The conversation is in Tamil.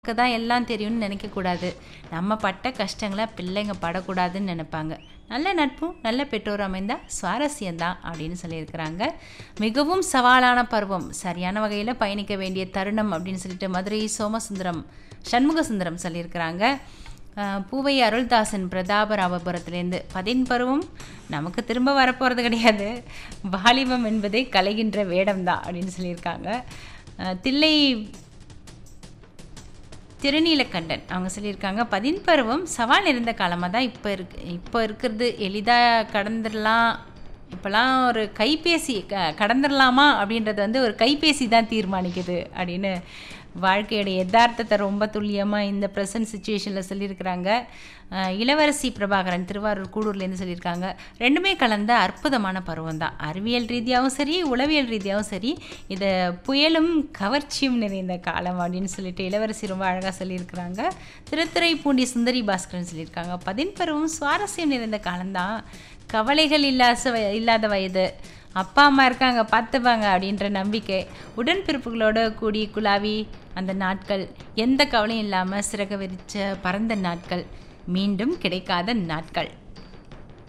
நமக்கு தான் எல்லாம் தெரியும்னு நினைக்கக்கூடாது நம்ம பட்ட கஷ்டங்களை பிள்ளைங்க படக்கூடாதுன்னு நினைப்பாங்க நல்ல நட்பும் நல்ல பெற்றோர் அமைந்தா சுவாரஸ்யம்தான் அப்படின்னு சொல்லியிருக்கிறாங்க மிகவும் சவாலான பருவம் சரியான வகையில் பயணிக்க வேண்டிய தருணம் அப்படின்னு சொல்லிட்டு மதுரை சோமசுந்தரம் சண்முக சுந்தரம் சொல்லியிருக்கிறாங்க அஹ், பூவை அருள்தாசன் பிரதாபராமபுரத்துலேருந்து பதின் பருவம் நமக்கு திரும்ப வரப்போகிறது கிடையாது வாலிபம் என்பதே கலைகின்ற வேடம்தான் அப்படின்னு சொல்லியிருக்காங்க அஹ், தில்லை திருநீலக்கண்டன் அவங்க சொல்லியிருக்காங்க பதின் பருவம் சவால் நிறைந்த காலமாக தான் இப்போ இருக்கு இப்போ இருக்கிறது எளிதாக கடந்துடலாம் இப்போலாம் ஒரு கைபேசி க கடந்துடலாமா அப்படின்றது வந்து ஒரு கைபேசி தான் தீர்மானிக்குது அப்படின்னு வாழ்க்கையோட யதார்த்தத்தை ரொம்ப துல்லியமாக இந்த ப்ரெசன்ட் சுச்சுவேஷனில் சொல்லியிருக்கிறாங்க அஹ் இளவரசி பிரபாகரன் திருவாரூர் கூடூர்லேருந்து சொல்லியிருக்காங்க ரெண்டுமே கலந்த அற்புதமான பருவம் தான் அறிவியல் ரீதியாகவும் சரி உளவியல் ரீதியாகவும் சரி இது புயலும் கவர்ச்சியும் நிறைந்த காலம் அப்படின்னு சொல்லிட்டு இளவரசி ரொம்ப அழகாக சொல்லியிருக்கிறாங்க திருத்துறைப்பூண்டி சுந்தரி பாஸ்கரன் சொல்லியிருக்காங்க பதின் பருவம் சுவாரஸ்யம் நிறைந்த காலம்தான் கவலைகள் இல்லாத வய- இல்லாத வயது அப்பா அம்மா இருக்காங்க பார்த்துப்பாங்க அப்படின்ற நம்பிக்கை உடன்பிறப்புகளோட கூடி குலாவி அந்த நாட்கள் எந்த கவலையும் இல்லாமல் சிறக விரிச்ச பறந்த நாட்கள் மீண்டும் கிடைக்காத நாட்கள்